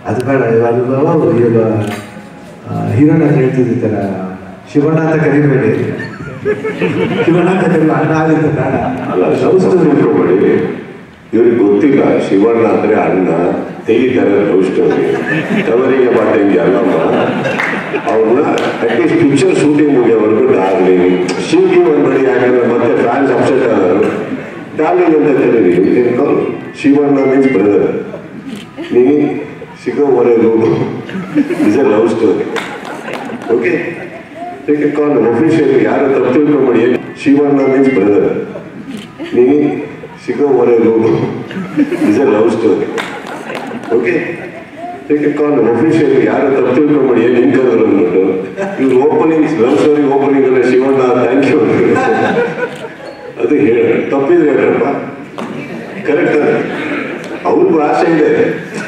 ಅದು ಬೇಡ ಅದು ಇವಾಗ ಹೀರೋನ ಹತ್ರ ಹೇಳ್ತಿದ್ದಿತ್ತಲ್ಲ ಶಿವಣ್ಣ ಅಂತ ಕರಿಬೇಡಿ ಶಿವಣ್ಣ ಅಂತ ಕರಿ ಅಣ್ಣ ಆಗುತ್ತೆ ಬೇಡ ಅಲ್ಲ ಲವ್ ಸ್ಟೋರಿ ತಿಳ್ಕೊಬೇಡಿ ಇವ್ರಿಗೆ ಗೊತ್ತಿಲ್ಲ ಶಿವಣ್ಣ ಅಂದ್ರೆ ಅಣ್ಣ ತೆಗಿತಾರೆ ಲವ್ ಸ್ಟೋರಿ ತವರಿಗೆ ಬಾಟಂಗಿ ಅಲ್ಲಮ್ಮ ಅವ್ರನ್ನ ಅಟ್ಲೀಸ್ಟ್ ಪಿಕ್ಚರ್ ಶೂಟಿಂಗ್ ಮುಗಿಯೋವರೆಗೂ ಡಾರ್ಲಿಂಗ್ ಶಿವ್ಗೆ ಒಂದ್ಬಡಿ ಯಾಕಂದ್ರೆ ಮತ್ತೆ ಫ್ಯಾನ್ಸ್ ಅಪ್ಸೆಟ್ ಆದರು ಡಾರ್ಲಿಂಗ್ ಅಂತ ಕರೀರಿ ಶಿವಣ್ಣ ಮೀನ್ಸ್ ಬ್ರದರ್ ನೀ ಸಿಗೋವರೆಗೂ is a love story okay take a call official ಯಾರು ತಪ್ಪು ತಿಳ್ಕೊಂಬೇಡಿ ಶಿವಣ್ಣ ಮೀನ್ಸ್ ಬ್ರದರ್ ನೀ ಸಿಗೋವರೆಗೂ is a love story okay take a call official ಯಾರು ತಪ್ಪು ತಿಳ್ಕೊಂಬೇಡಿ ಏನು ನಿಂಕರು ಅಂದ್ಬಿಟ್ಟು ಇವ್ರು ಓಪನಿಂಗ್ ಲವ್ ಸ್ಟೋರಿ ಓಪನಿಂಗ್ ಅಲ್ಲ ಶಿವಣ್ಣ ಥ್ಯಾಂಕ್ ಯು ಅದು ಹೇಳ ತಪ್ಪಿದ್ರೆ ಹೇಳ್ರಪ್ಪ ಕರೆಕ್ಟ್ ಅವ್ರಿಗೂ ಆಸೆ ಇದೆ